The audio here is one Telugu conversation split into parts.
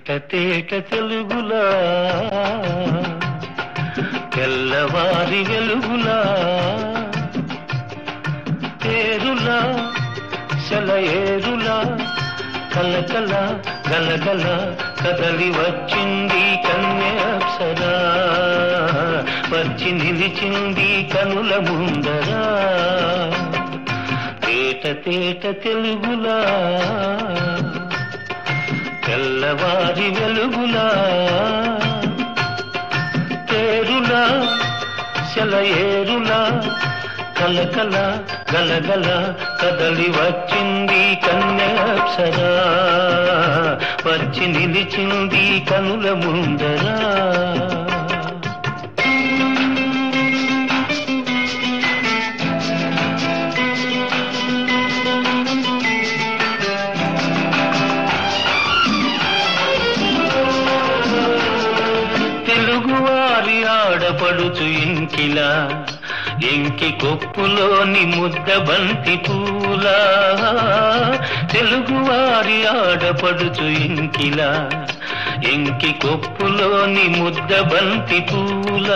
తేట తేట తెలుగులా తెల్లవారి వెలుగులా తేరులా సెలయేరులా కలకల గలగల కదలి వచ్చింది కన్యాప్సరా వచ్చి నిలిచింది కనుల ముందరా తేట తేట తెలుగులా తెల్లవారి వెలుగులా తేరులా సెలయేరులా కలకల గలగల కదలి వచ్చింది కన్యాప్సరా వచ్చి నిలిచింది కనుల ముందరా తెలుగువారి ఆడపడుచు ఇంకిలా ఎంకి కొప్పులోని ముద్ద బంతి పూల తెలుగువారి ఆడపడుచు ఇంకిలా ఎంకి కొప్పులోని ముద్ద బంతి పూల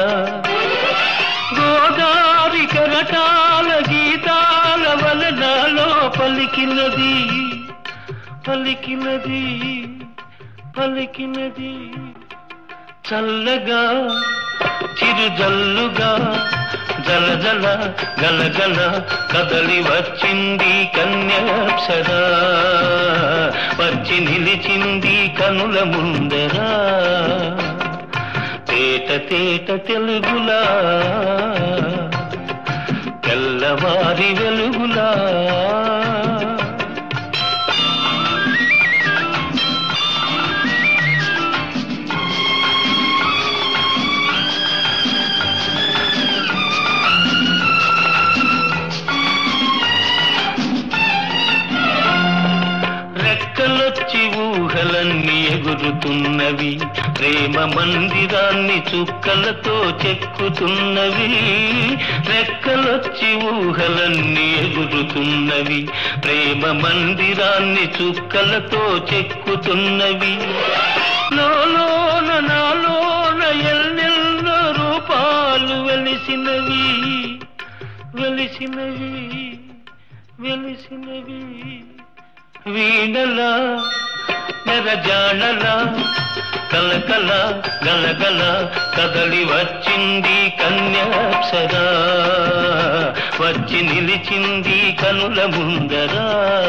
గోదారి కరటాల గీతాల వలనాలో పలికినది పలికినది పలికినది చల్లగా చిరుజల్లుగా జలజల గలగల కదలి వచ్చింది కన్యాప్సరా వచ్చి నిలిచింది కనుల ముందరా తేట తేట తెలుగులా తెల్లవారి వెలుగులా రెక్కలొచ్చి ఊహలన్నీ ఎగురుతున్నవి ప్రేమ మందిరాన్ని చుక్కలతో చెక్కుతున్నవి రెక్కలొచ్చి ఊహలన్నీ ఎగురుతున్నవి ప్రేమ మందిరాన్ని చుక్కలతో చెక్కుతున్నవి లోన నాలోన ఎల్లెల్లో రూపాలు వెలిసినవి వెలిసినవి వెలిసినవి వీణలా నెరజాడలా కలకల గలగల కదలి వచ్చింది కన్యాప్సరా వచ్చి నిలిచింది కనుల ముందరా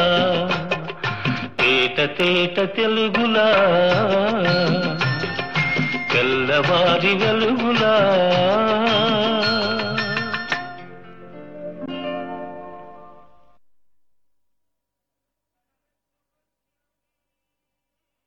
తేట తేట తెలుగులా తెల్లవారి వెలుగులా